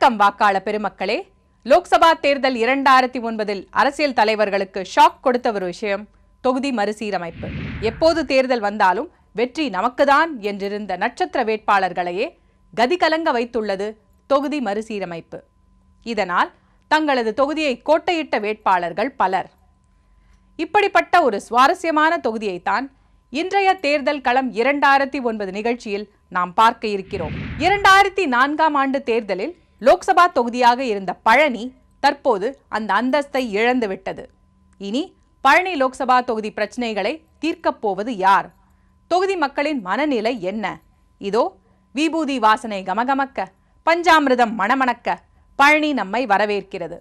வணக்கம் வாக்காள பெருமக்களே லோக்சபா தேர்தல் இரண்டாயிரத்தி ஒன்பதில் அரசியல் தலைவர்களுக்கு ஷாக் கொடுத்த ஒரு விஷயம் தொகுதி மறுசீரமைப்பு எப்போது தேர்தல் வந்தாலும் வெற்றி நமக்குதான் என்றிருந்த நட்சத்திர வேட்பாளர்களையே கதிகலங்க வைத்துள்ளது தொகுதி மறுசீரமைப்பு இதனால் தங்களது தொகுதியை கோட்டையிட்ட வேட்பாளர்கள் பலர் இப்படிப்பட்ட ஒரு சுவாரஸ்யமான தொகுதியைத்தான் இன்றைய தேர்தல் களம் இரண்டாயிரத்தி ஒன்பது நிகழ்ச்சியில் நாம் பார்க்க இருக்கிறோம் இரண்டாயிரத்தி நான்காம் ஆண்டு தேர்தலில் லோக்சபா தொகுதியாக இருந்த பழனி தற்போது அந்த அந்தஸ்தை இழந்துவிட்டது இனி பழனி லோக்சபா தொகுதி பிரச்சனைகளை தீர்க்கப் போவது யார் தொகுதி மக்களின் மனநிலை என்ன இதோ விபூதி வாசனை கமகமக்க பஞ்சாமிர்தம் மணமணக்க பழனி நம்மை வரவேற்கிறது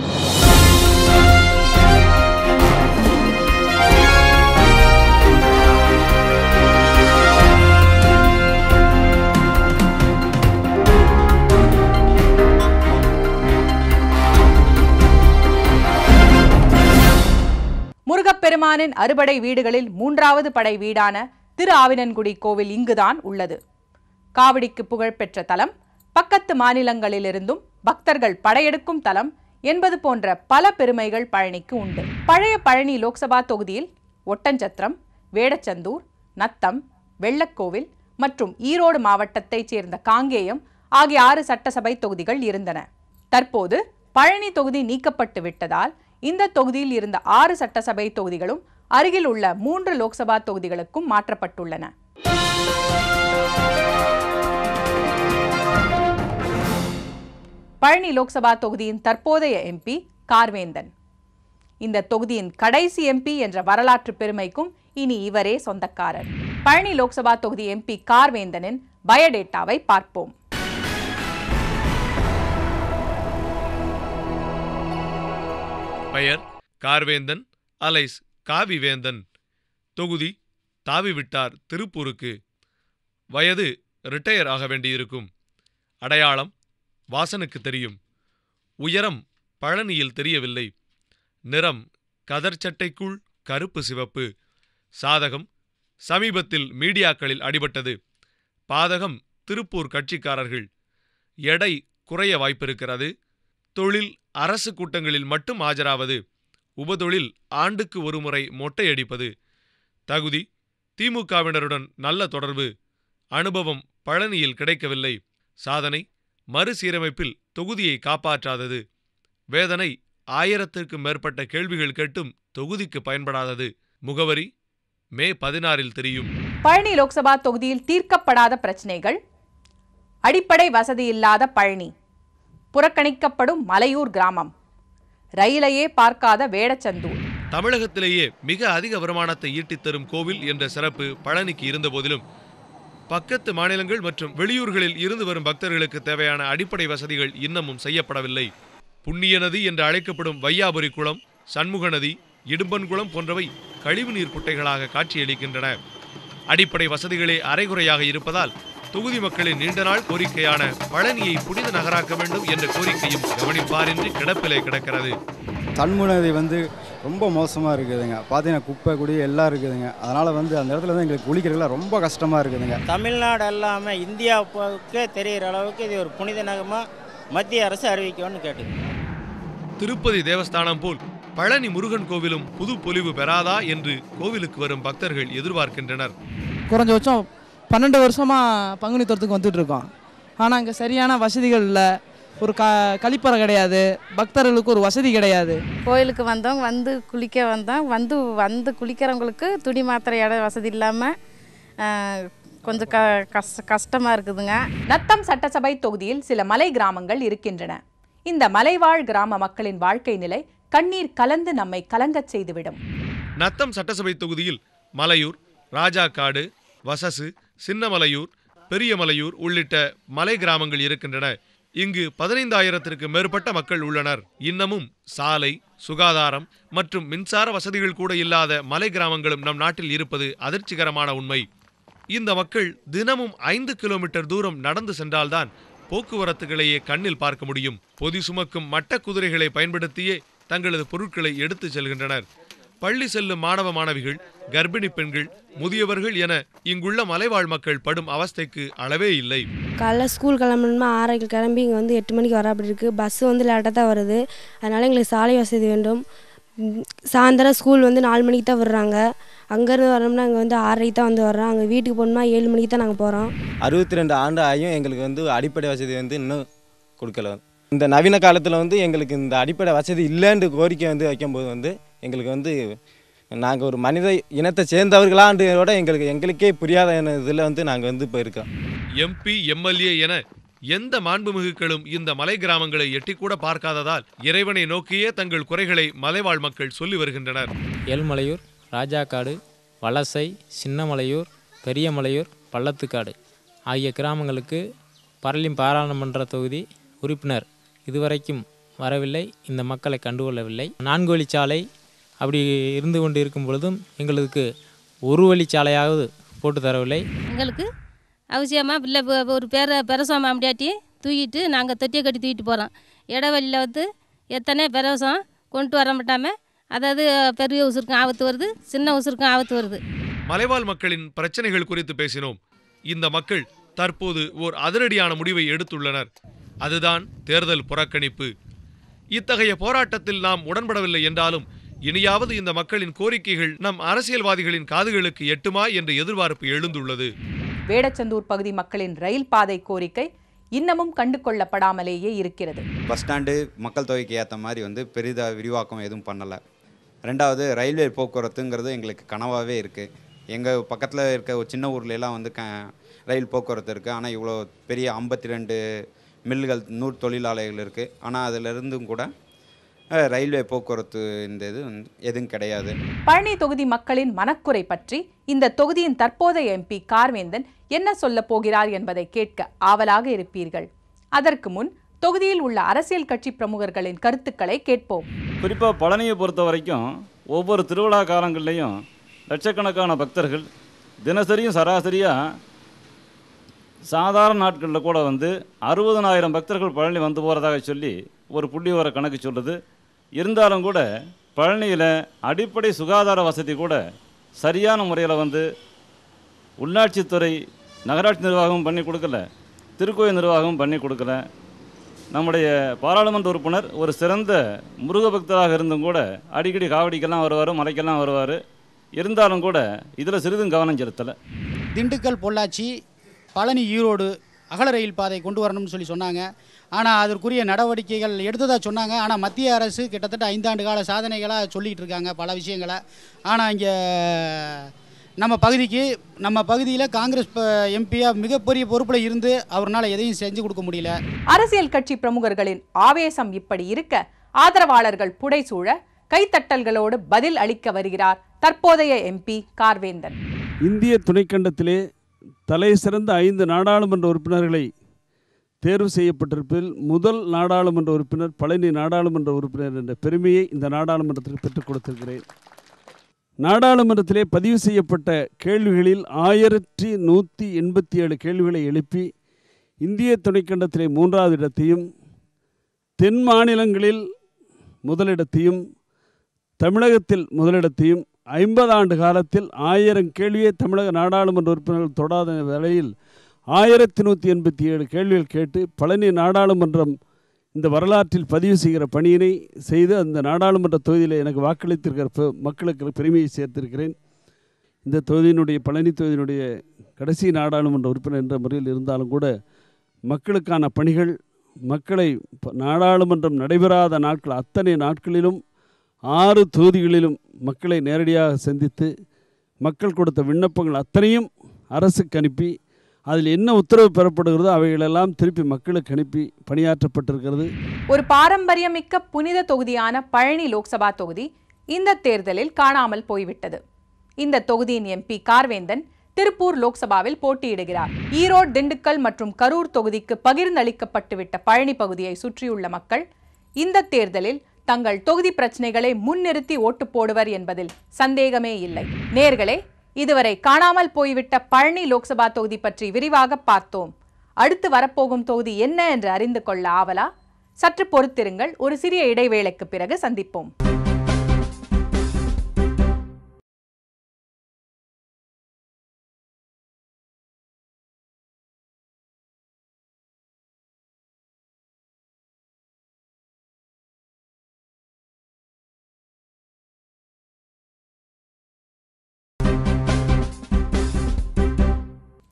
முருகப்பெருமானின் அறுபடை வீடுகளில் மூன்றாவது படை வீடான திரு ஆவினன்குடி கோவில் இங்குதான் உள்ளது காவடிக்கு புகழ்பெற்ற தலம் பக்கத்து மாநிலங்களிலிருந்தும் பக்தர்கள் படையெடுக்கும் தலம் என்பது போன்ற பல பெருமைகள் பழனிக்கு உண்டு பழைய பழனி லோக்சபா தொகுதியில் ஒட்டஞ்சத்திரம் வேடச்சந்தூர் நத்தம் வெள்ளக்கோவில் மற்றும் ஈரோடு மாவட்டத்தைச் சேர்ந்த காங்கேயம் ஆகிய ஆறு சட்டசபை தொகுதிகள் இருந்தன தற்போது பழனி தொகுதி நீக்கப்பட்டு விட்டதால் இந்த தொகுதியில் இருந்த ஆறு சட்டசபை தொகுதிகளும் அருகில் உள்ள மூன்று லோக்சபா தொகுதிகளுக்கும் மாற்றப்பட்டுள்ளன பழனி லோக்சபா தொகுதியின் தற்போதைய எம்பி கார்வேந்தன் இந்த தொகுதியின் கடைசி எம்பி என்ற வரலாற்று பெருமைக்கும் இனி இவரே சொந்தக்காரர் பழனி லோக்சபா தொகுதி எம்பி கார்வேந்தனின் பயோடேட்டாவை பார்ப்போம் பெயர் கார்வேந்தன் அலைஸ் காவிவேந்தன் தொகுதி தாவிவிட்டார் திருப்பூருக்கு வயது ரிட்டையர் ஆக வேண்டியிருக்கும் அடையாளம் வாசனுக்கு தெரியும் உயரம் பழனியில் தெரியவில்லை நிறம் கதர் சட்டைக்குள் கருப்பு சிவப்பு சாதகம் சமீபத்தில் மீடியாக்களில் அடிபட்டது பாதகம் திருப்பூர் கட்சிக்காரர்கள் எடை குறைய வாய்ப்பிருக்கிறது தொழில் அரசு கூட்டங்களில் மட்டும் ஆஜராவது உபதொழில் ஆண்டுக்கு ஒருமுறை மொட்டையடிப்பது தகுதி திமுகவினருடன் நல்ல தொடர்பு அனுபவம் பழனியில் கிடைக்கவில்லை சாதனை மறுசீரமைப்பில் தொகுதியை காப்பாற்றாதது வேதனை ஆயிரத்திற்கும் மேற்பட்ட கேள்விகள் கேட்டும் தொகுதிக்கு பயன்படாதது முகவரி மே பதினாறில் தெரியும் பழனி லோக்சபா தொகுதியில் தீர்க்கப்படாத பிரச்சனைகள் அடிப்படை வசதி இல்லாத பழனி புறக்கணிக்கப்படும் மலையூர் கிராமம் ரயிலையே பார்க்காத வேடச்சந்தூர் தமிழகத்திலேயே மிக அதிக வருமானத்தை ஈட்டித் தரும் கோவில் என்ற சிறப்பு பழனிக்கு இருந்தபோதிலும் பக்கத்து மாநிலங்கள் மற்றும் வெளியூர்களில் இருந்து வரும் பக்தர்களுக்கு தேவையான அடிப்படை வசதிகள் இன்னமும் செய்யப்படவில்லை புண்ணிய நதி என்று அழைக்கப்படும் வையாபுரி குளம் சண்முக நதி இடும்பன்குளம் போன்றவை கழிவுநீர் குட்டைகளாக காட்சியளிக்கின்றன அடிப்படை வசதிகளே அரைகுறையாக இருப்பதால் தொகுதி மக்களின் நீண்ட நாள் கோரிக்கையான பழனியை புனித நகராக்க வேண்டும் என்ற கோரிக்கையும் கவனிப்பாரின்றி கிடப்பிலே கிடக்கிறது சண்முகநதி வந்து ரொம்ப மோசமாக இருக்குதுங்க பார்த்தீங்கன்னா குப்பை குடி எல்லாம் இருக்குதுங்க அதனால் வந்து அந்த இடத்துல வந்து எங்களுக்கு குளிக்கிறதுலாம் ரொம்ப கஷ்டமாக இருக்குதுங்க தமிழ்நாடு எல்லாமே இந்தியாவுக்கே தெரிகிற அளவுக்கு இது ஒரு புனித நகமாக மத்திய அரசு அறிவிக்கணும்னு கேட்டுது திருப்பதி தேவஸ்தானம் போல் பழனி முருகன் கோவிலும் புது பொலிவு பெறாதா என்று கோவிலுக்கு வரும் பக்தர்கள் எதிர்பார்க்கின்றனர் குறைஞ்சபட்சம் பன்னெண்டு வருஷமாக பங்குனி தோட்டத்துக்கு வந்துட்டு இருக்கோம் ஆனால் இங்கே சரியான வசதிகள் இல்லை ஒரு க கழிப்பறை கிடையாது பக்தர்களுக்கு ஒரு வசதி கிடையாது கோயிலுக்கு வந்தோம் வந்து குளிக்க வந்தோம் வந்து வந்து குளிக்கிறவங்களுக்கு துணி மாத்திரை இட வசதி இல்லாமல் கொஞ்சம் க கஷ்ட கஷ்டமாக இருக்குதுங்க நத்தம் சட்டசபை தொகுதியில் சில மலை கிராமங்கள் இருக்கின்றன இந்த மலைவாழ் கிராம மக்களின் வாழ்க்கை நிலை கண்ணீர் கலந்து நம்மை கலங்கச் செய்துவிடும் நத்தம் சட்டசபை தொகுதியில் மலையூர் ராஜாக்காடு வசசு சின்னமலையூர் பெரியமலையூர் உள்ளிட்ட மலை கிராமங்கள் இருக்கின்றன இங்கு பதினைந்தாயிரத்திற்கு மேற்பட்ட மக்கள் உள்ளனர் இன்னமும் சாலை சுகாதாரம் மற்றும் மின்சார வசதிகள் கூட இல்லாத மலை கிராமங்களும் நம் நாட்டில் இருப்பது அதிர்ச்சிகரமான உண்மை இந்த மக்கள் தினமும் ஐந்து கிலோமீட்டர் தூரம் நடந்து சென்றால்தான் போக்குவரத்துகளையே கண்ணில் பார்க்க முடியும் பொதி சுமக்கும் மட்ட குதிரைகளை பயன்படுத்தியே தங்களது பொருட்களை எடுத்துச் செல்கின்றனர் பள்ளி செல்லும் மாணவ மாணவிகள் கர்ப்பிணி பெண்கள் முதியவர்கள் என இங்குள்ள மலைவாழ் மக்கள் படும் அவஸ்தைக்கு அளவே இல்லை காலைல ஸ்கூல் கிளம்பணுமா ஆறரைக்கு கிளம்பி இங்கே வந்து எட்டு மணிக்கு வர அப்படி இருக்குது பஸ்ஸு வந்து லேட்டாக தான் வருது அதனால் எங்களுக்கு சாலை வசதி வேண்டும் ம், சாயந்தரம் ஸ்கூல் வந்து நாலு மணிக்கு தான் விடுறாங்க அங்கேருந்து வரோம்னா அங்கே வந்து ஆறரைக்கு தான் வந்து வர்றோம் அங்கே வீட்டுக்கு போகணுமா ஏழு மணிக்கு தான் நாங்கள் போகிறோம் அறுபத்தி ரெண்டு ஆண்டு ஆகியும் எங்களுக்கு வந்து அடிப்படை வசதி வந்து இன்னும் கொடுக்கல இந்த நவீன காலத்தில் வந்து எங்களுக்கு இந்த அடிப்படை வசதி இல்லைன்ற கோரிக்கை வந்து வைக்கும்போது வந்து எங்களுக்கு வந்து நாங்கள் ஒரு மனித இனத்தை சேர்ந்தவர்களான்றதோட எங்களுக்கு எங்களுக்கே புரியாத இதில் வந்து நாங்கள் வந்து இப்போ இருக்கோம் எம்பி எம்எல்ஏ என எந்த மாண்புமிகுக்களும் இந்த மலை கிராமங்களை எட்டிக்கூட பார்க்காததால் இறைவனை நோக்கியே தங்கள் குறைகளை மலைவாழ் மக்கள் சொல்லி வருகின்றனர் ஏழ்மலையூர் ராஜாக்காடு வலசை சின்னமலையூர் பெரியமலையூர் பள்ளத்துக்காடு ஆகிய கிராமங்களுக்கு பரளிம் பாராளுமன்ற தொகுதி உறுப்பினர் இதுவரைக்கும் வரவில்லை இந்த மக்களை கண்டுகொள்ளவில்லை நான்கு வழிச்சாலை அப்படி இருந்து கொண்டு இருக்கும் பொழுதும் எங்களுக்கு ஒரு வழிச்சாலையாவது போட்டு தரவில்லை எங்களுக்கு அவசியமாக பிள்ளை ப- ஒரு பேர பிரசவம் அப்படியாட்டி தூக்கிட்டு நாங்கள் தொட்டியை கட்டி தூக்கிட்டு போகிறோம் இடைவெளியில் வந்து எத்தனை பிரசவம் கொண்டு வர மாட்டாமல் அதாவது பெரிய உசுருக்கும் ஆபத்து வருது சின்ன உசுருக்கும் ஆபத்து வருது மலைவாழ் மக்களின் பிரச்சனைகள் குறித்து பேசினோம் இந்த மக்கள் தற்போது ஓர் அதிரடியான முடிவை எடுத்துள்ளனர் அதுதான் தேர்தல் புறக்கணிப்பு இத்தகைய போராட்டத்தில் நாம் உடன்படவில்லை என்றாலும் இனியாவது இந்த மக்களின் கோரிக்கைகள் நம் அரசியல்வாதிகளின் காதுகளுக்கு எட்டுமா என்ற எதிர்பார்ப்பு எழுந்துள்ளது வேடச்சந்தூர் பகுதி மக்களின் ரயில் பாதை கோரிக்கை இன்னமும் கண்டு கொள்ளப்படாமலேயே இருக்கிறது பஸ் ஸ்டாண்டு மக்கள் தொகைக்கு ஏற்ற மாதிரி வந்து பெரிதாக விரிவாக்கம் எதுவும் பண்ணலை ரெண்டாவது ரயில்வே போக்குவரத்துங்கிறது எங்களுக்கு கனவாகவே இருக்குது எங்கள் பக்கத்தில் இருக்க ஒரு சின்ன ஊர்ல எல்லாம் வந்து க ரயில் போக்குவரத்து இருக்குது ஆனால் இவ்வளோ பெரிய ஐம்பத்தி ரெண்டு மில்லுகள் நூறு தொழிலாளர்கள் இருக்குது ஆனால் அதிலிருந்தும் கூட அஹ், ரயில்வே போக்குவரத்து இந்த இது வந்து எதுவும் கிடையாது பழனி தொகுதி மக்களின் மனக்குறை பற்றி இந்த தொகுதியின் தற்போதைய எம்பி கார்வேந்தன் என்ன சொல்லப் போகிறார் என்பதை கேட்க ஆவலாக இருப்பீர்கள் அதற்கு முன் தொகுதியில் உள்ள அரசியல் கட்சி பிரமுகர்களின் கருத்துக்களை கேட்போம் குறிப்பாக பழனியை பொறுத்த வரைக்கும் ஒவ்வொரு திருவிழா காலங்கள்லேயும் லட்சக்கணக்கான பக்தர்கள் தினசரியும் சராசரியாக சாதாரண நாட்களில் கூட வந்து அறுபதனாயிரம் பக்தர்கள் பழனி வந்து போகிறதாக சொல்லி ஒரு புள்ளி வர கணக்கு சொல்லுது இருந்தாலும் கூட பழனியில் அடிப்படை சுகாதார வசதி கூட சரியான முறையில் வந்து உள்ளாட்சித்துறை நகராட்சி நிர்வாகம் பண்ணி கொடுக்கல திருக்கோயில் நிர்வாகம் பண்ணி கொடுக்கல நம்முடைய பாராளுமன்ற உறுப்பினர் ஒரு சிறந்த முருக பக்தராக இருந்தும் கூட அடிக்கடி காவடிக்கெல்லாம் வருவார் மலைக்கெல்லாம் வருவார் இருந்தாலும் கூட இதில் சிறிதும் கவனம் செலுத்தலை திண்டுக்கல் பொள்ளாச்சி பழனி ஈரோடு அகல ரயில் பாதை கொண்டு வரணும்னு சொல்லி சொன்னாங்க ஆனால் அதற்குரிய நடவடிக்கைகள் எடுத்ததாக சொன்னாங்க ஆனால் மத்திய அரசு கிட்டத்தட்ட ஐந்தாண்டு கால சாதனைகளாக சொல்லிகிட்டு இருக்காங்க பல விஷயங்களை ஆனால் இங்கே நம்ம பகுதிக்கு நம்ம பகுதியில் காங்கிரஸ் எம்பியாக மிகப்பெரிய பொறுப்பில் இருந்து அவர்னால எதையும் செஞ்சு கொடுக்க முடியல அரசியல் கட்சி பிரமுகர்களின் ஆவேசம் இப்படி இருக்க ஆதரவாளர்கள் புடைசூழ கைத்தட்டல்களோடு பதில் அளிக்க வருகிறார் தற்போதைய எம்பி கார்வேந்தன் இந்திய துணைக்கண்டத்திலே தலை சிறந்த ஐந்து நாடாளுமன்ற உறுப்பினர்களை தேர்வு செய்யப்பட்டிருப்பதில் முதல் நாடாளுமன்ற உறுப்பினர் பழனி நாடாளுமன்ற உறுப்பினர் என்ற பெருமையை இந்த நாடாளுமன்றத்திற்கு பெற்றுக் கொடுத்திருக்கிறேன் நாடாளுமன்றத்திலே பதிவு செய்யப்பட்ட கேள்விகளில் ஆயிரத்தி நூற்றி எண்பத்தி ஏழு கேள்விகளை எழுப்பி இந்திய துணைக்கண்டத்திலே மூன்றாவது இடத்தையும் தென் மாநிலங்களில் முதலிடத்தையும் தமிழகத்தில் முதலிடத்தையும் ஐம்பது ஆண்டு காலத்தில் ஆயிரம் கேள்வியை தமிழக நாடாளுமன்ற உறுப்பினர்கள் தொடாத வேளையில் ஆயிரத்தி நூற்றி எண்பத்தி ஏழு கேள்விகள் கேட்டு பழனி நாடாளுமன்றம் இந்த வரலாற்றில் பதிவு செய்கிற பணியினை செய்து அந்த நாடாளுமன்ற தொகுதியில் எனக்கு வாக்களித்திருக்கிற பெ- மக்களுக்கு பெருமையை சேர்த்திருக்கிறேன் இந்த தொகுதியினுடைய பழனி தொகுதியினுடைய கடைசி நாடாளுமன்ற உறுப்பினர் என்ற முறையில் இருந்தாலும் கூட மக்களுக்கான பணிகள் மக்களை ப- நாடாளுமன்றம் நடைபெறாத நாட்கள் அத்தனை நாட்களிலும் ஆறு தொகுதிகளிலும் மக்களை நேரடியாக சந்தித்து மக்கள் கொடுத்த விண்ணப்பங்கள் அத்தனையும் அரசுக்கு அனுப்பி அதில் என்ன உத்தரவு பெறப்படுகிறதோ அவைகளெல்லாம் திருப்பி மக்களுக்கு அனுப்பி பணியாற்றப்பட்டிருக்கிறது ஒரு பாரம்பரியமிக்க புனித தொகுதியான பழனி லோக்சபா தொகுதி இந்த தேர்தலில் காணாமல் போய்விட்டது இந்த தொகுதியின் எம்பி கார்வேந்தன் திருப்பூர் லோக்சபாவில் போட்டியிடுகிறார் ஈரோடு திண்டுக்கல் மற்றும் கரூர் தொகுதிக்கு பகிர்ந்தளிக்கப்பட்டுவிட்ட பழனி பகுதியை சுற்றியுள்ள மக்கள் இந்த தேர்தலில் தங்கள் தொகுதி பிரச்சனைகளை முன்னிறுத்தி ஓட்டு போடுவர் என்பதில் சந்தேகமே இல்லை நேர்களே இதுவரை காணாமல் போய்விட்ட பழனி லோக்சபா தொகுதி பற்றி விரிவாக பார்த்தோம் அடுத்து வரப்போகும் தொகுதி என்ன என்று அறிந்து கொள்ள ஆவலா சற்று பொறுத்திருங்கள் ஒரு சிறிய இடைவேளைக்கு பிறகு சந்திப்போம்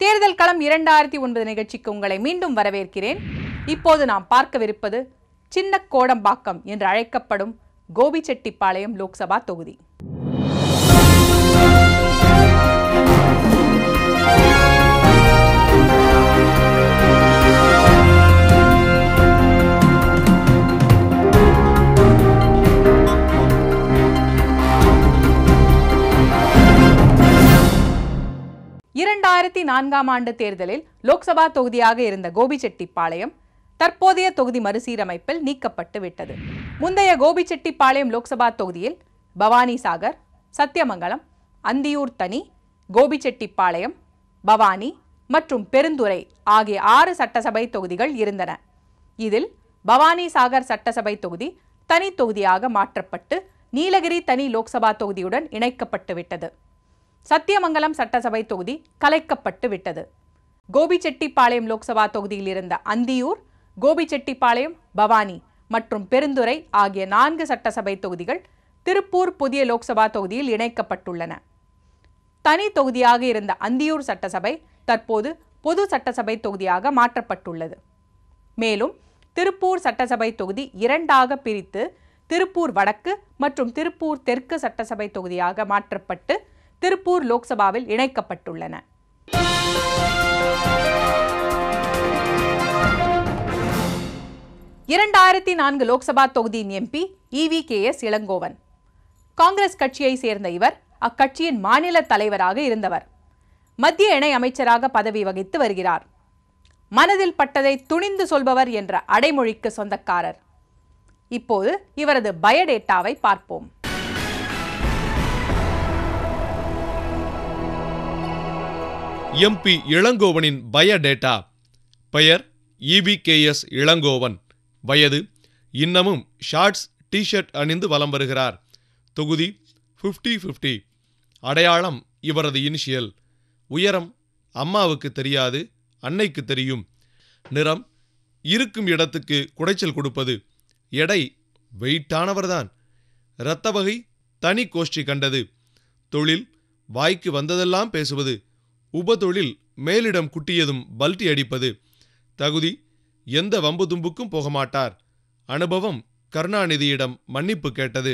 தேர்தல் களம் இரண்டாயிரத்தி ஒன்பது நிகழ்ச்சிக்கு உங்களை மீண்டும் வரவேற்கிறேன் இப்போது நாம் பார்க்கவிருப்பது சின்ன கோடம்பாக்கம் என்று அழைக்கப்படும் கோபிச்செட்டிப்பாளையம் லோக்சபா தொகுதி இரண்டாயிரத்தி நான்காம் ஆண்டு தேர்தலில் லோக்சபா தொகுதியாக இருந்த கோபிச்செட்டிப்பாளையம் தற்போதைய தொகுதி மறுசீரமைப்பில் நீக்கப்பட்டு விட்டது முந்தைய கோபிச்செட்டிப்பாளையம் லோக்சபா தொகுதியில் பவானி சாகர் சத்தியமங்கலம் அந்தியூர் தனி கோபிச்செட்டிப்பாளையம் பவானி மற்றும் பெருந்துறை ஆகிய ஆறு சட்டசபை தொகுதிகள் இருந்தன இதில் பவானி சாகர் சட்டசபை தொகுதி தனி தொகுதியாக மாற்றப்பட்டு நீலகிரி தனி லோக்சபா தொகுதியுடன் இணைக்கப்பட்டு விட்டது சத்தியமங்கலம் சட்டசபை தொகுதி கலைக்கப்பட்டு விட்டது கோபிச்செட்டிப்பாளையம் லோக்சபா தொகுதியில் இருந்த அந்தியூர் கோபிச்செட்டிப்பாளையம் பவானி மற்றும் பெருந்துறை ஆகிய நான்கு சட்டசபை தொகுதிகள் திருப்பூர் புதிய லோக்சபா தொகுதியில் இணைக்கப்பட்டுள்ளன தனி தொகுதியாக இருந்த அந்தியூர் சட்டசபை தற்போது பொது சட்டசபை தொகுதியாக மாற்றப்பட்டுள்ளது மேலும் திருப்பூர் சட்டசபை தொகுதி இரண்டாக பிரித்து திருப்பூர் வடக்கு மற்றும் திருப்பூர் தெற்கு சட்டசபை தொகுதியாக மாற்றப்பட்டு திருப்பூர் லோக்சபாவில் இணைக்கப்பட்டுள்ளன இரண்டாயிரத்தி நான்கு லோக்சபா தொகுதியின் MP E V K S Elangovan Congress கட்சியை சேர்ந்த இவர் அக்கட்சியின் மாநில தலைவராக இருந்தவர் மத்திய இணை அமைச்சராக பதவி வகித்து வருகிறார் மனதில் பட்டதை துணிந்து சொல்பவர் என்ற அடைமொழிக்கு சொந்தக்காரர் இப்போது இவரது பயோடேட்டாவை பார்ப்போம் எம்பி இளங்கோவனின் பயோடேட்டா பெயர் இபிகேஎஸ் இளங்கோவன் வயது இன்னமும் ஷார்ட்ஸ் டிஷர்ட் அணிந்து வலம் வருகிறார் தொகுதி ஃபிஃப்டி ஃபிஃப்டி அடையாளம் இவரது இனிஷியல் உயரம் அம்மாவுக்கு தெரியாது அன்னைக்கு தெரியும் நிறம் இருக்கும் இடத்துக்கு குடைச்சல் கொடுப்பது எடை வெயிட்டானவர்தான் இரத்த வகை தனி கோஷ்டி கண்டது தொழில் வாய்க்கு வந்ததெல்லாம் பேசுவது உபதொழில் மேலிடம் குட்டியதும் பல்டி அடிப்பது தகுதி எந்த வம்பு தும்புக்கும் போக மாட்டார் அனுபவம் கருணாநிதியிடம் மன்னிப்பு கேட்டது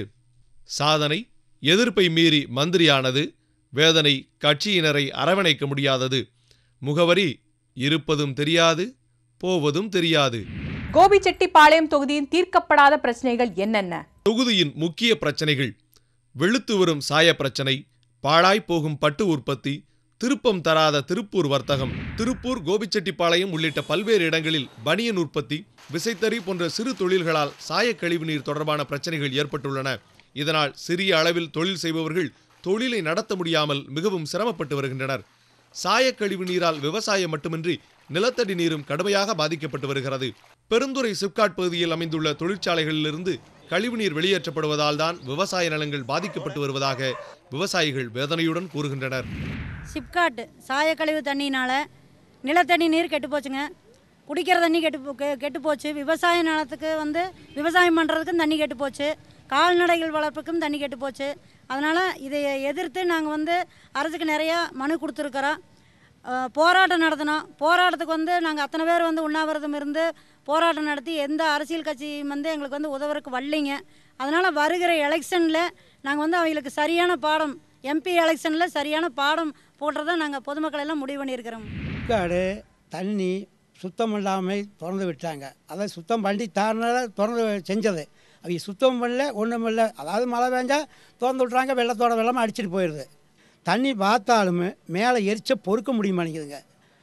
சாதனை எதிர்ப்பை மீறி மந்திரியானது வேதனை கட்சியினரை அரவணைக்க முடியாதது முகவரி இருப்பதும் தெரியாது போவதும் தெரியாது கோபிச்செட்டிப்பாளையம் தொகுதியின் தீர்க்கப்படாத பிரச்சனைகள் என்னென்ன தொகுதியின் முக்கிய பிரச்சனைகள் வெளுத்து வரும் சாய பிரச்சனை பாழாய் போகும் பட்டு உற்பத்தி திருப்பம் தராத திருப்பூர் வர்த்தகம் திருப்பூர் கோபிச்செட்டிப்பாளையம் உள்ளிட்ட பல்வேறு இடங்களில் பனியன் உற்பத்தி விசைத்தறி போன்ற சிறு தொழில்களால் சாயக் கழிவுநீர் தொடர்பான பிரச்சனைகள் ஏற்பட்டுள்ளன இதனால் சிறிய அளவில் தொழில் செய்பவர்கள் தொழிலை நடத்த முடியாமல் மிகவும் சிரமப்பட்டு வருகின்றனர் சாயக் கழிவு நீரால் விவசாயம் மட்டுமின்றி நிலத்தடி நீரும் கடுமையாக பாதிக்கப்பட்டு வருகிறது பெருந்துறை சிப்காட் பகுதியில் அமைந்துள்ள தொழிற்சாலைகளிலிருந்து கழிவுநீர் வெளியேற்றப்படுவதால் தான் விவசாய நிலங்கள் பாதிக்கப்பட்டு வருவதாக விவசாயிகள் வேதனையுடன் கூறுகின்றனர் சிப்காட் சாயக்கழிவு தண்ணினால் நிலத்தடி நீர் கெட்டு போச்சுங்க குடிக்கிற தண்ணி கெட்டு போ கெ- கெட்டு போச்சு விவசாய நிலத்துக்கு வந்து விவசாயம் பண்ணுறதுக்கும் தண்ணி கெட்டு போச்சு கால்நடைகள் வளர்ப்புக்கும் தண்ணி கெட்டு போச்சு அதனால் இதை எதிர்த்து நாங்கள் வந்து அரசுக்கு நிறையா மனு கொடுத்துருக்குறோம் அஹ், போராட்டம் நடத்தினோம் போராட்டத்துக்கு வந்து நாங்கள் அத்தனை பேர் வந்து உண்ணாவிரதம் இருந்து போராட்டம் நடத்தி எந்த அரசியல் கட்சியும் வந்து எங்களுக்கு வந்து உதவுறதுக்கு வரலைங்க அதனால் வருகிற எலெக்ஷனில் நாங்கள் வந்து அவங்களுக்கு சரியான பாடம் எம்பி எலெக்ஷனில் சரியான பாடம் போடுறதா நாங்கள் பொதுமக்கள் எல்லாம் முடிவு பண்ணியிருக்கிறோம் காடு தண்ணி சுத்தம் இல்லாமல் திறந்து விட்டாங்க அதை சுத்தம் பண்ணி தாரனால திறந்து செஞ்சது அவங்க சுத்தம் பண்ணல ஒன்றும் இல்லை அதாவது மழை பெஞ்சா திறந்து விட்றாங்க வெள்ளத்தோட வெள்ளமாக அடிச்சிட்டு போயிடுது தண்ணி பார்த்தாலுமே மேலே எரிச்ச பொறுக்க முடிய மாட்டேங்குதுங்க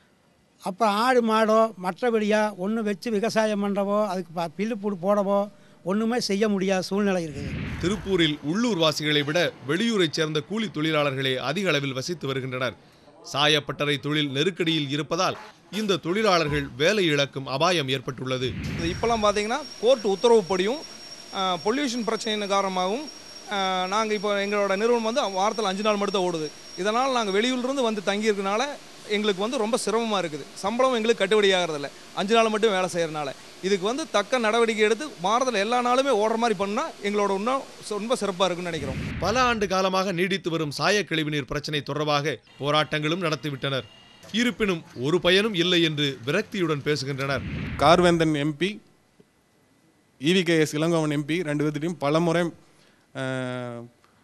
அப்போ ஆடு மாடோ மற்றபடியா ஒன்று வச்சு விவசாயம் பண்ணுறவோ அதுக்கு ப- பில்லு புடு போடவோ ஒன்றுமே செய்ய முடியாத சூழ்நிலை இருக்குது திருப்பூரில் உள்ளூர் வாசிகளை விட வெளியூரைச் சேர்ந்த கூலி தொழிலாளர்களே அதிக அளவில் வசித்து வருகின்றனர் சாயப்பட்டறை தொழில் நெருக்கடியில் இருப்பதால் இந்த தொழிலாளர்கள் வேலை இழக்கும் அபாயம் ஏற்பட்டுள்ளது இது இப்போல்லாம் பார்த்தீங்கன்னா கோர்ட் உத்தரவுப்படியும் பொல்யூஷன் பிரச்சனையின் காரணமாகவும் நாங்கள் இப்போ எங்களோட நிறுவனம் வந்து வாரத்தில் அஞ்சு நாள் மட்டும் தான் ஓடுது இதனால் நாங்கள் வெளியூர்லேருந்து வந்து தங்கியிருக்கனால எங்களுக்கு வந்து ரொம்ப சிரமமாக இருக்குது சம்பளம் எங்களுக்கு கட்டுப்படி ஆகிறதில்ல அஞ்சு நாள் மட்டும் வேலை செய்கிறனால இதுக்கு வந்து தக்க நடவடிக்கை எடுத்து வாரத்தில் எல்லா நாளுமே ஓடுற மாதிரி பண்ணால் எங்களோட இன்னும் ரொம்ப சிறப்பாக இருக்குன்னு நினைக்கிறோம் பல ஆண்டு காலமாக நீடித்து வரும் சாய கழிவுநீர் பிரச்சனை தொடர்பாக போராட்டங்களும் நடத்திவிட்டனர் இருப்பினும் ஒரு பயனும் இல்லை என்று விரக்தியுடன் பேசுகின்றனர் Karventhan MP EVKS Elangovan MP ரெண்டு பேர்த்திட்டையும் பலமுறை அஹ்,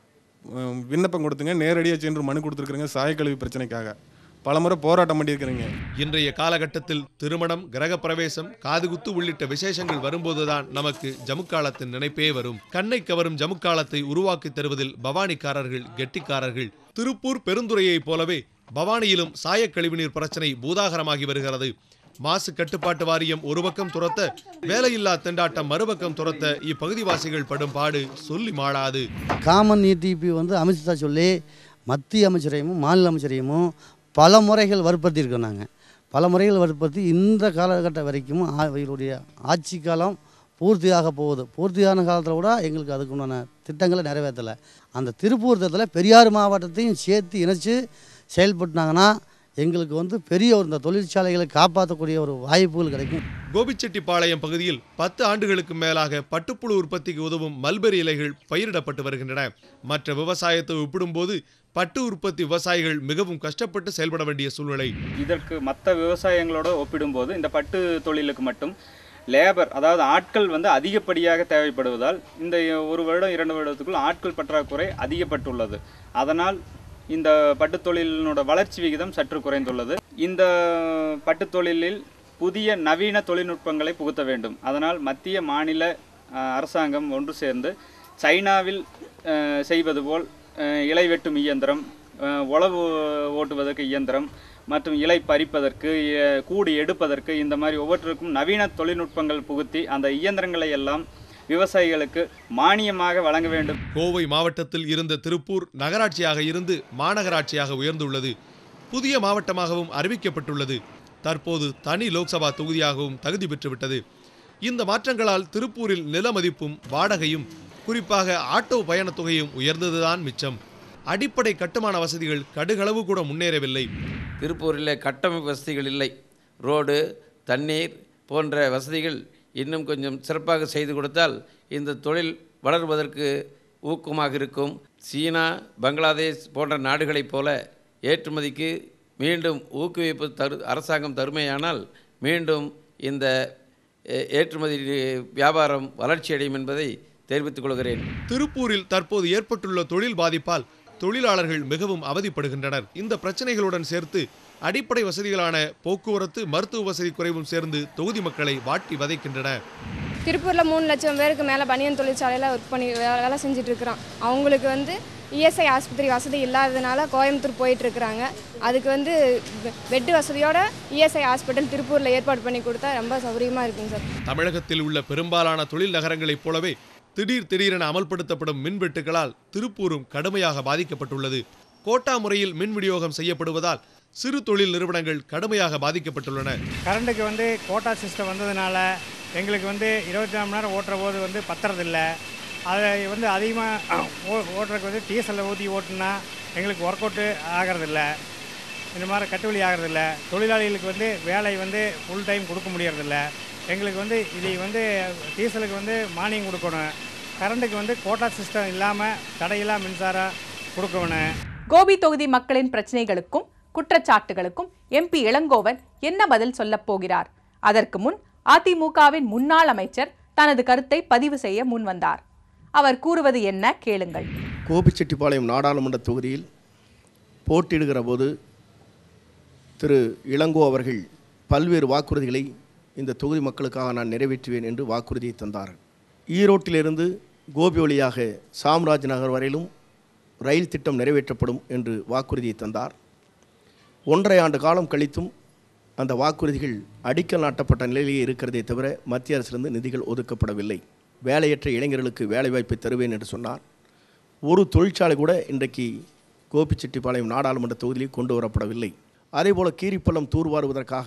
உம், விண்ணப்பம் கொடுத்துங்க நேரடியாக சென்று மனு கொடுத்துருக்குறீங்க சாயக்கழிவு பிரச்சனைக்காக பலமுறை போராட்டம் பண்ணியிருக்கிறீங்க இன்றைய காலகட்டத்தில் திருமணம் கிரகப்பிரவேசம் காதுகுத்து உள்ளிட்ட விசேஷங்கள் வரும்போதுதான் நமக்கு ஜமுக்காலத்தின் நினைப்பே வரும் கண்ணை கவரும் ஜமுக்காலத்தை உருவாக்கித் தருவதில் பவானிக்காரர்கள் கெட்டிக்காரர்கள் திருப்பூர் பெருந்துறையைப் போலவே பவானியிலும் சாயக் கழிவுநீர் பிரச்சனை பூதாகரமாகி வருகிறது மாசு கட்டுப்பாட்டு வாரியம் ஒரு பக்கம் துரத்த வேலையில்லா திண்டாட்டம் மறுபக்கம் துரத்த இப்பகுதிவாசிகள் படும் பாடு சொல்லி மாளாது காமன் இடிபி வந்து அமித்ஷா சொல்லி மத்திய அமைச்சரையும் மாநில அமைச்சரையும் பல முறைகள் வற்புறுத்தியிருக்கோம் நாங்கள் பல முறைகள் வற்புறுத்தி இந்த காலகட்டம் வரைக்கும் ஆ- இவருடைய ஆட்சி காலம் பூர்த்தியாக போகுது பூர்த்தியான காலத்தில் கூட எங்களுக்கு அதுக்கு உண்டான திட்டங்களை நிறைவேற்றலை அந்த திருப்பூர் தேர்தலில் பெரியார் மாவட்டத்தையும் சேர்த்து இணைச்சு செயல்பட்டாங்கன்னா எங்களுக்கு வந்து பெரிய ஒரு இந்த தொழிற்சாலைகளை காப்பாற்றக்கூடிய ஒரு வாய்ப்புகள் கிடைக்கும் கோபிச்செட்டிப்பாளையம் பகுதியில் பத்து ஆண்டுகளுக்கு மேலாக பட்டுப்புழு உற்பத்திக்கு உதவும் மல்பெரி இலைகள் பயிரிடப்பட்டு வருகின்றன மற்ற விவசாயத்தை ஒப்பிடும்போது பட்டு உற்பத்தி விவசாயிகள் மிகவும் கஷ்டப்பட்டு செயல்பட வேண்டிய சூழ்நிலை இதற்கு மற்ற விவசாயங்களோட ஒப்பிடும்போது இந்த பட்டு தொழிலுக்கு மட்டும் லேபர் அதாவது ஆட்கள் வந்து அதிகப்படியாக தேவைப்படுவதால் இந்த ஒரு வருடம் இரண்டு வருடத்துக்குள் ஆட்கள் பற்றாக்குறை அதிகப்பட்டுள்ளது அதனால் இந்த பட்டுத் தொழிலினோட வளர்ச்சி விகிதம் சற்று குறைந்துள்ளது இந்த பட்டுத் தொழிலில் புதிய நவீன தொழில்நுட்பங்களை புகுத்த வேண்டும் அதனால் மத்திய மாநில அஹ், அரசாங்கம் ஒன்று சேர்ந்து சைனாவில் அஹ், செய்வது போல் அஹ், இலை வெட்டும் இயந்திரம் அஹ், உழவு ஓட்டுவதற்கு இயந்திரம் மற்றும் இலை பறிப்பதற்கு எ- கூடு எடுப்பதற்கு இந்த மாதிரி ஒவ்வொன்றுக்கும் நவீன தொழில்நுட்பங்கள் புகுத்தி அந்த இயந்திரங்களை எல்லாம் விவசாயிகளுக்கு மானியமாக வழங்க வேண்டும் கோவை மாவட்டத்தில் இருந்த திருப்பூர் நகராட்சியாக இருந்து மாநகராட்சியாக உயர்ந்துள்ளது புதிய மாவட்டமாகவும் அறிவிக்கப்பட்டுள்ளது தற்போது தனி லோக்சபா தொகுதியாகவும் தகுதி பெற்றுவிட்டது இந்த மாற்றங்களால் திருப்பூரில் நில மதிப்பும் வாடகையும் குறிப்பாக ஆட்டோ பயணத் தொகையும் உயர்ந்ததுதான் மிச்சம் அடிப்படை கட்டுமான வசதிகள் கடுகளவு கூட முன்னேறவில்லை திருப்பூரில் கட்டமைப்பு வசதிகள் இல்லை ரோடு தண்ணீர் போன்ற வசதிகள் இன்னும் கொஞ்சம் சிறப்பாக செய்து கொடுத்தால் இந்த தொழில் வளர்வதற்கு ஊக்கமாக இருக்கும் சீனா பங்களாதேஷ் போன்ற நாடுகளைப் போல ஏற்றுமதிக்கு மீண்டும் ஊக்குவிப்பு தரு அரசாங்கம் தருமையானால் மீண்டும் இந்த எ- ஏற்றுமதி வியாபாரம் வளர்ச்சியடையும் என்பதை தெரிவித்துக் கொள்கிறேன் திருப்பூரில் தற்போது ஏற்பட்டுள்ள தொழில் பாதிப்பால் தொழிலாளர்கள் மிகவும் அவதிப்படுகின்றனர் இந்த பிரச்சனைகளுடன் சேர்த்து அடிப்படை வசதிகளான போக்குவரத்து மருத்துவ வசதி குறைவும் சேர்ந்து தொகுதி மக்களை வாட்டி வதைக்கின்றன திருப்பூரில் மூணு லட்சம் பேருக்கு மேலே பனியன் தொழிற்சாலையில் ஒர்க் பண்ணி வே- வேலை செஞ்சுட்டு இருக்கிறோம் அவங்களுக்கு வந்து இஎஸ்ஐ ஆஸ்பத்திரி வசதி இல்லாததுனால கோயம்புத்தூர் போயிட்டு இருக்கிறாங்க அதுக்கு வந்து பெ- பெட்டு வசதியோட இஎஸ்ஐ ஹாஸ்பிட்டல் திருப்பூரில் ஏற்பாடு பண்ணி கொடுத்தா ரொம்ப சௌகரியமாக இருக்குங்க சார் தமிழகத்தில் உள்ள பெரும்பாலான தொழில் நகரங்களைப் போலவே திடீர் திடீரென அமல்படுத்தப்படும் மின்வெட்டுகளால் திருப்பூரும் கடுமையாக பாதிக்கப்பட்டுள்ளது கோட்டா முறையில் மின் விநியோகம் செய்யப்படுவதால் சிறு தொழில் நிறுவனங்கள் கடுமையாக பாதிக்கப்பட்டுள்ளன கரண்ட்டுக்கு வந்து கோட்டா சிஸ்டம் வந்ததுனால எங்களுக்கு வந்து இருபத்தி நாலு மணி நேரம் ஓட்டுற போது வந்து பத்துறதில்ல அதை வந்து அதிகமாக ஓ ஓட்டுறதுக்கு வந்து டீசலில் ஊற்றி ஓட்டுனா எங்களுக்கு ஒர்க் அவுட்டு ஆகிறதில்ல இந்த மாதிரி கட்டுவலி ஆகிறதில்ல தொழிலாளிகளுக்கு வந்து வேலை வந்து ஃபுல் டைம் கொடுக்க முடியறதில்ல எங்களுக்கு வந்து இது வந்து டீசலுக்கு வந்து மானியம் கொடுக்கணும் கரண்ட்டுக்கு வந்து கோட்டா சிஸ்டம் இல்லாமல் தடையில்லா மின்சாரம் கொடுக்கணும் கோபி தொகுதி மக்களின் பிரச்சனைகளுக்கும் குற்றச்சாட்டுகளுக்கும் எம்பி இளங்கோவன் என்ன பதில் சொல்லப் போகிறார் அதற்கு முன் அதிமுகவின் முன்னாள் அமைச்சர் தனது கருத்தை பதிவு செய்ய முன்வந்தார் அவர் கூறுவது என்ன கேளுங்கள் கோபிச்செட்டிப்பாளையம் நாடாளுமன்ற தொகுதியில் போட்டியிடுகிற போது திரு இளங்கோ அவர்கள் பல்வேறு வாக்குறுதிகளை இந்த தொகுதி மக்களுக்காக நான் நிறைவேற்றுவேன் என்று வாக்குறுதியை தந்தார் ஈரோட்டிலிருந்து கோபி வழியாக சாம்ராஜ் நகர் வரையிலும் ரயில் திட்டம் நிறைவேற்றப்படும் என்று வாக்குறுதியை தந்தார் ஒன்றரை ஆண்டு காலம் கழித்தும் அந்த வாக்குறுதிகள் அடிக்கல் நாட்டப்பட்ட நிலையிலேயே இருக்கிறதே தவிர மத்திய அரசிலிருந்து நிதிகள் ஒதுக்கப்படவில்லை வேலையற்ற இளைஞர்களுக்கு வேலைவாய்ப்பை தருவேன் என்று சொன்னார் ஒரு தொழிற்சாலை கூட இன்றைக்கு கோபிச்செட்டிப்பாளையம் நாடாளுமன்ற தொகுதியில் கொண்டு வரப்படவில்லை அதேபோல் கீரிப்பள்ளம் தூர்வாருவதற்காக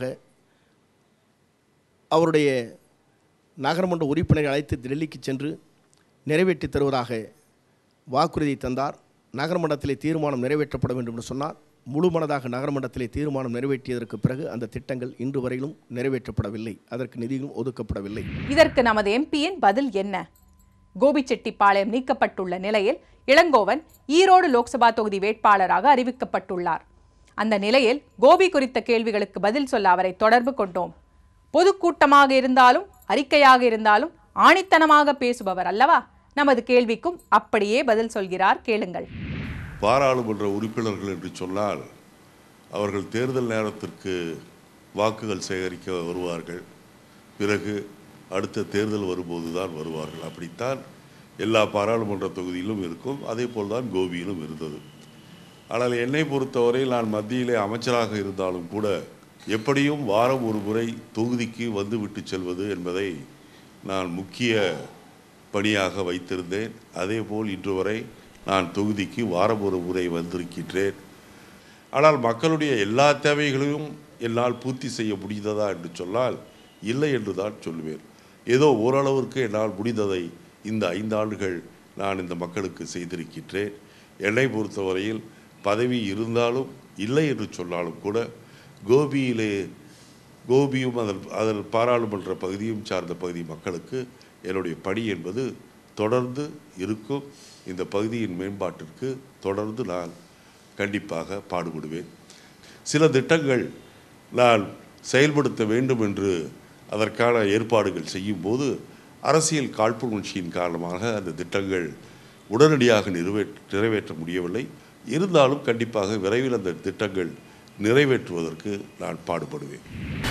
அவருடைய நகரமன்ற உறுப்பினரை அழைத்து டெல்லிக்கு சென்று நிறைவேற்றி தருவதாக வாக்குறுதி தந்தார் நகரமன்றத்திலே தீர்மானம் நிறைவேற்றப்பட வேண்டும் என்று சொன்னார் முழுமனதாக நகரமன்றத்திலே தீர்மானம் நிறைவேற்றியதற்கு பிறகு அந்த திட்டங்கள் இன்று வரையிலும் நிறைவேற்றப்படவில்லை அதற்கு நிதியும் ஒதுக்கப்படவில்லை இதற்கு நமது எம்பியின் பதில் என்ன கோபிச்செட்டிப்பாளையம் நீக்கப்பட்டுள்ள நிலையில் இளங்கோவன் ஈரோடு லோக்சபா தொகுதி வேட்பாளராக அறிவிக்கப்பட்டுள்ளார் அந்த நிலையில் கோபி குறித்த கேள்விகளுக்கு பதில் சொல்ல அவரை தொடர்பு கொண்டோம் பொதுக்கூட்டமாக இருந்தாலும் அறிக்கையாக இருந்தாலும் ஆணித்தனமாக பேசுபவர் அல்லவா நமது கேள்விக்கும் அப்படியே பதில் சொல்கிறார் கேளுங்கள் பாராளுமன்ற உறுப்பினர்கள் என்று சொன்னால் அவர்கள் தேர்தல் நேரத்திற்கு வாக்குகள் சேகரிக்க வருவார்கள் பிறகு அடுத்த தேர்தல் வரும்போது தான் வருவார்கள் அப்படித்தான் எல்லா பாராளுமன்ற தொகுதியிலும் இருக்கும் அதே போல்தான் கோபியிலும் இருந்தது ஆனால் என்னை பொறுத்தவரை நான் மத்தியிலே அமைச்சராக இருந்தாலும் கூட எப்படியும் வாரம் ஒரு முறை தொகுதிக்கு வந்து விட்டு செல்வது என்பதை நான் முக்கிய பணியாக வைத்திருந்தேன் அதேபோல் இன்று வரை நான் தொகுதிக்கு வாரம் ஒரு முறை வந்திருக்கின்றேன் ஆனால் மக்களுடைய எல்லா தேவைகளையும் என்னால் பூர்த்தி செய்ய முடிந்ததா என்று சொன்னால் இல்லை என்று தான் சொல்லுவேன் ஏதோ ஓரளவிற்கு என்னால் முடிந்ததை இந்த ஐந்தாண்டுகள் நான் இந்த மக்களுக்கு செய்திருக்கின்றேன் என்னை பொறுத்தவரையில் பதவி இருந்தாலும் இல்லை என்று சொன்னாலும் கூட கோபியிலே கோபியும் அதன் அதன் பாராளுமன்ற பகுதியும் சார்ந்த பகுதி மக்களுக்கு என்னுடைய பணி என்பது தொடர்ந்து இருக்கும் இந்த பகுதியின் மேம்பாட்டிற்கு தொடர்ந்து நான் கண்டிப்பாக பாடுபடுவேன் சில திட்டங்கள் நான் செயல்படுத்த வேண்டும் என்று அதற்கான ஏற்பாடுகள் செய்யும்போது அரசியல் காழ்ப்புணர்ச்சியின் காரணமாக அந்த திட்டங்கள் உடனடியாக நிறைவே நிறைவேற்ற முடியவில்லை இருந்தாலும் கண்டிப்பாக விரைவில் அந்த திட்டங்கள் நிறைவேற்றுவதற்கு நான் பாடுபடுவேன்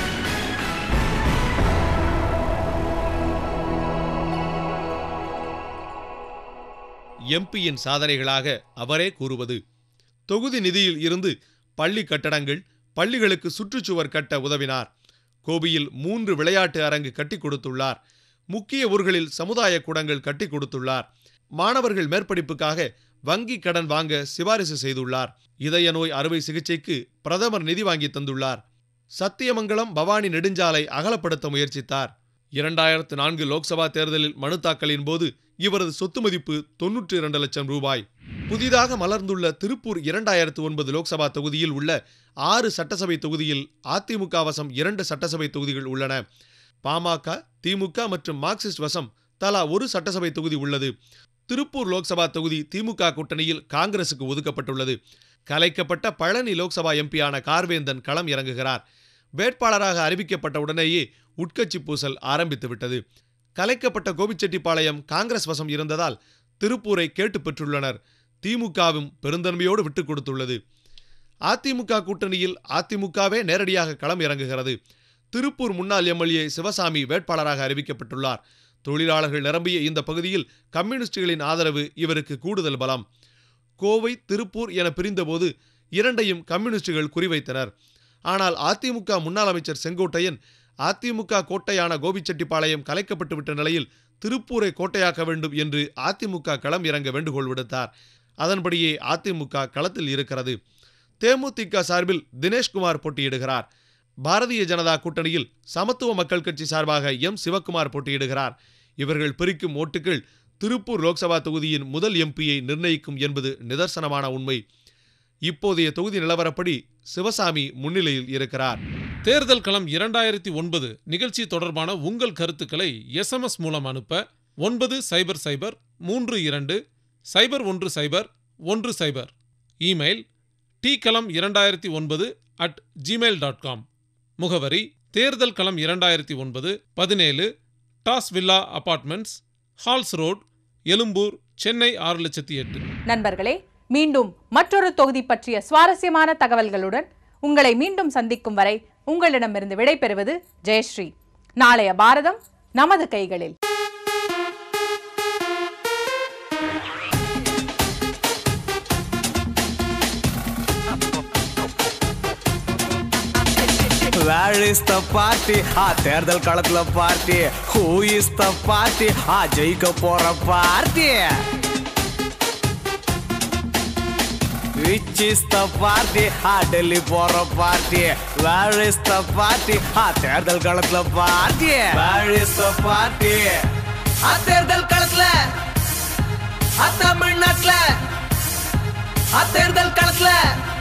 எம்பியின் சாதனைகளாக அவரே கூறுவது தொகுதி நிதியில் இருந்து பள்ளி கட்டடங்கள் பள்ளிகளுக்கு சுற்றுச்சுவர் கட்ட உதவினார் கோபியில் மூன்று விளையாட்டு அரங்கு கட்டி கொடுத்துள்ளார் முக்கிய ஊர்களில் சமுதாய கூடங்கள் கட்டி கொடுத்துள்ளார் மாணவர்கள் மேற்படிப்புக்காக வங்கி கடன் வாங்க சிபாரிசு செய்துள்ளார் இதய நோய் அறுவை சிகிச்சைக்கு பிரதமர் நிதி வாங்கி தந்துள்ளார் சத்தியமங்கலம் பவானி நெடுஞ்சாலை அகலப்படுத்த முயற்சித்தார் இரண்டாயிரத்து நான்கு லோக்சபா தேர்தலில் மனு தாக்கலின் போது இவரது சொத்து மதிப்பு தொன்னூற்றி இரண்டு லட்சம் ரூபாய் புதிதாக மலர்ந்துள்ள திருப்பூர் இரண்டாயிரத்து ஒன்பது லோக்சபா தொகுதியில் உள்ள ஆறு சட்டசபை தொகுதியில் அதிமுக வசம் இரண்டு சட்டசபை தொகுதிகள் உள்ளன பாமக திமுக மற்றும் மார்க்சிஸ்ட் வசம் தலா ஒரு சட்டசபை தொகுதி உள்ளது திருப்பூர் லோக்சபா தொகுதி திமுக கூட்டணியில் காங்கிரசுக்கு ஒதுக்கப்பட்டுள்ளது கலைக்கப்பட்ட பழனி லோக்சபா எம்பியான கார்வேந்தன் களம் இறங்குகிறார் வேட்பாளராக அறிவிக்கப்பட்ட உடனேயே உட்கட்சி பூசல் ஆரம்பித்து விட்டது கலைக்கப்பட்ட கோபிச்செட்டிப்பாளையம் காங்கிரஸ் வசம் இருந்ததால் திருப்பூரை கேட்டு பெற்றுள்ளனர் திமுகவும் பெருந்தன்மையோடு விட்டுக் கொடுத்துள்ளது அதிமுக கூட்டணியில் அதிமுகவே நேரடியாக களம் இறங்குகிறது திருப்பூர் முன்னாள் எம்எல்ஏ சிவசாமி வேட்பாளராக அறிவிக்கப்பட்டுள்ளார் தொழிலாளர்கள் நிரம்பிய இந்த பகுதியில் கம்யூனிஸ்டுகளின் ஆதரவு இவருக்கு கூடுதல் பலம் கோவை திருப்பூர் என பிரிந்தபோது இரண்டையும் கம்யூனிஸ்டுகள் குறிவைத்தனர் ஆனால் அதிமுக முன்னாள் அமைச்சர் செங்கோட்டையன் அதிமுக கோட்டையான கோபிச்செட்டிப்பாளையம் கலைக்கப்பட்டுவிட்ட நிலையில் திருப்பூரை கோட்டையாக்க வேண்டும் என்று அதிமுக களம் இறங்க வேண்டுகோள் விடுத்தார் அதன்படியே அதிமுக களத்தில் இருக்கிறது தேமுதிக சார்பில் தினேஷ்குமார் போட்டியிடுகிறார் பாரதிய ஜனதா கூட்டணியில் சமத்துவ மக்கள் கட்சி சார்பாக எம் சிவக்குமார் போட்டியிடுகிறார் இவர்கள் பிரிக்கும் ஓட்டுகள் திருப்பூர் லோக்சபா தொகுதியின் முதல் எம்பியை நிர்ணயிக்கும் என்பது நிதர்சனமான உண்மை இப்போதைய தொகுதி நிலவரப்படி சிவசாமி முன்னிலையில் இருக்கிறார் தேர்தல் களம் இரண்டாயிரத்தி ஒன்பது நிகழ்ச்சி தொடர்பான உங்கள் கருத்துக்களை எஸ்எம்எஸ் மூலம் அனுப்ப ஒன்பது சைபர் சைபர் மூன்று இரண்டு சைபர் ஒன்று சைபர் ஒன்று சைபர் இமெயில் டி களம் இரண்டாயிரத்தி ஒன்பது அட் ஜிமெயில் டாட் காம் முகவரி தேர்தல் களம் இரண்டாயிரத்தி ஒன்பது பதினேழு டாஸ் villa apartments halls road Egmore Chennai ஆறு லட்சத்தி எட்டு நண்பர்களே மீண்டும் மற்றொரு தொகுதி பற்றிய சுவாரஸ்யமான தகவல்களுடன் உங்களை மீண்டும் சந்திக்கும் வரை உங்களிடமிருந்து விடைபெறுவது ஜெயஸ்ரீ நாளைய பாரதம் நமது கைகளில் Where is the party? ஆ தேர்தல் களத்துல party Who is the party? ஆ ஜெயிக்க போற party Which is the party? ஆ டெல்லி போற party Where is the party? ஆ தேர்தல் களத்துல party Where is the party? ஆ தேர்தல் களத்துல ஆ தமிழ்நாட்டுல ஆ தேர்தல் களத்துல